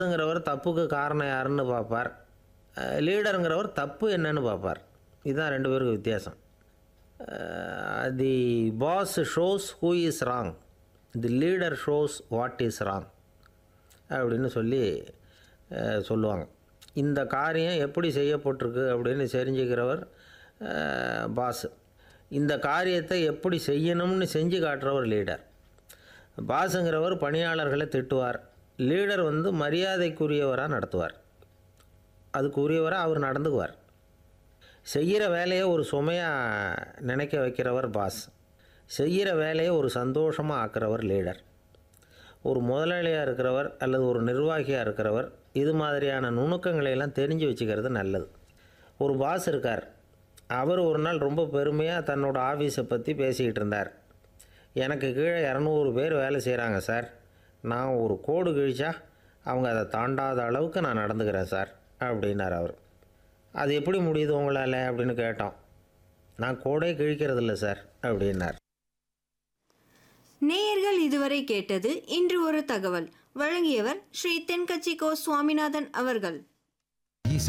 ங்கிறவர் தப்புக்கு காரணம் யாருன்னு பார்ப்பார் லீடருங்கிறவர் தப்பு என்னன்னு பார்ப்பார் இதுதான் ரெண்டு பேருக்கு வித்தியாசம் the boss shows who is wrong the leader shows what is wrong அப்படின்னு சொல்லி அஹ், சொல்லுவாங்க இந்த காரியம் எப்படி செய்யப்பட்டிருக்கு அப்படின்னு தெரிஞ்சுக்கிறவர் பாஸ் இந்த காரியத்தை எப்படி செய்யணும்னு செஞ்சு காட்டுறவர் லீடர் பாஸுங்கிறவர் பணியாளர்களை திட்டுவார் லீடர் வந்து மரியாதைக்குரியவராக நடத்துவார் அதுக்குரியவராக அவர் நடந்துக்குவார் செய்கிற வேலையை ஒரு சுமையாக நினைக்க வைக்கிறவர் பாஸ் செய்கிற வேலையை ஒரு சந்தோஷமாக ஆக்குறவர் லீடர் ஒரு முதலாளியாக இருக்கிறவர் அல்லது ஒரு நிர்வாகியாக இருக்கிறவர் இது மாதிரியான நுணுக்கங்களை எல்லாம் தெரிஞ்சு வச்சுக்கிறது நல்லது ஒரு பாஸ் இருக்கார் அவர் ஒரு நாள் ரொம்ப பெருமையாக தன்னோட ஆஃபீஸை பற்றி பேசிக்கிட்டு இருந்தார் எனக்கு கீழே இரநூறு பேர் வேலை செய்கிறாங்க சார் நான் ஒரு கோடு கிழிச்சா அவங்க அதை தாண்டாத அளவுக்கு நான் நடந்துக்கிறேன் சார் அப்படின்னார் அவர் அது எப்படி முடியுது உங்களால் அப்படின்னு கேட்டோம் நான் கோடே கிழிக்கிறதில்ல சார் அப்படின்னார் நேயர்கள் இதுவரை கேட்டது இன்று ஒரு தகவல் வழங்கியவர் ஸ்ரீ தென்கட்சி கோ சுவாமிநாதன் அவர்கள்